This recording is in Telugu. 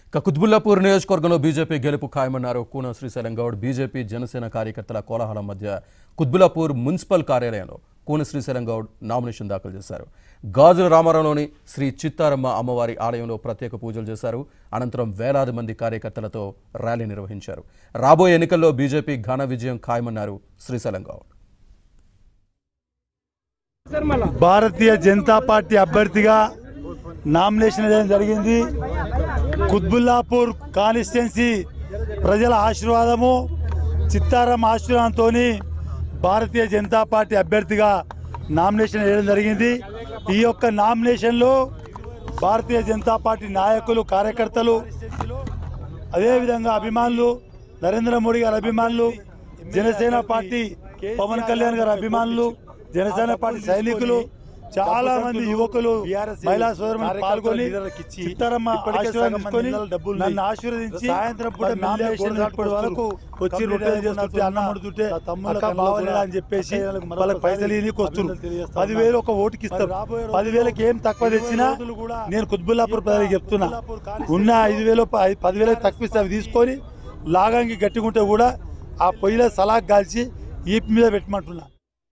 ఇక కుత్బుల్లాపూర్ నియోజకవర్గంలో బీజేపీ గెలుపు ఖాయమన్నారు కూన శ్రీశైలం గౌడ్ బీజేపీ జనసేన కార్యకర్తల కోలాహలం మధ్య కుత్బుల్లాపూర్ మున్సిపల్ కార్యాలయంలో కూన శ్రీశైలం గౌడ్ నామినేషన్ దాఖలు చేశారు గాజుల రామారంలోని శ్రీ చిత్తారమ్మ అమ్మవారి ఆలయంలో ప్రత్యేక పూజలు చేశారు అనంతరం వేలాది మంది కార్యకర్తలతో ర్యాలీ నిర్వహించారు రాబోయే ఎన్నికల్లో బీజేపీ ఘన విజయం ఖాయమన్నారు శ్రీశైలం గౌడ్ భారతీయ జనతా పార్టీ అభ్యర్థిగా నామినేషన్ వేయడం జరిగింది కుత్బుల్లాపూర్ కాన్స్టిట్యున్సీ ప్రజల ఆశీర్వాదము చిత్తారం ఆశీర్వాదంతో భారతీయ జనతా పార్టీ అభ్యర్థిగా నామినేషన్ వేయడం జరిగింది ఈ యొక్క నామినేషన్లో భారతీయ జనతా పార్టీ నాయకులు కార్యకర్తలు అదేవిధంగా అభిమానులు నరేంద్ర మోడీ గారి అభిమానులు జనసేన పార్టీ పవన్ కళ్యాణ్ గారి అభిమానులు జనసేన పార్టీ సైనికులు చాలా మంది యువకులు మహిళా సోదరులు పాల్గొని చిత్తారమ్మ ఆశీర్వాదం తీసుకొని నన్ను ఆశీర్వదించి సాయంత్రం పూట నామినేషన్ ఇప్పటి వరకు వచ్చి రొట్టెలు చేస్తుంటే అన్నం వండుతుంటే అక్క బావలేదా అని చెప్పేసి వాళ్ళకి పైసలు ఇనికి వస్తున్నారు పదివేలు ఒక ఓటుకి ఇస్తారు పదివేలకి ఏం తక్కువ తెచ్చినా నేను కుత్బుల్లాపూర్ ప్రజలకు చెప్తున్నా ఉన్న ఐదు వేలు ప- పదివేలకు తక్కువ ఇస్తే అవి తీసుకొని లాగాంగి గట్టిగుంటే కూడా ఆ పొయ్యిలో సలాక్ కాల్చి ఈప్ మీద పెట్టమంటున్నా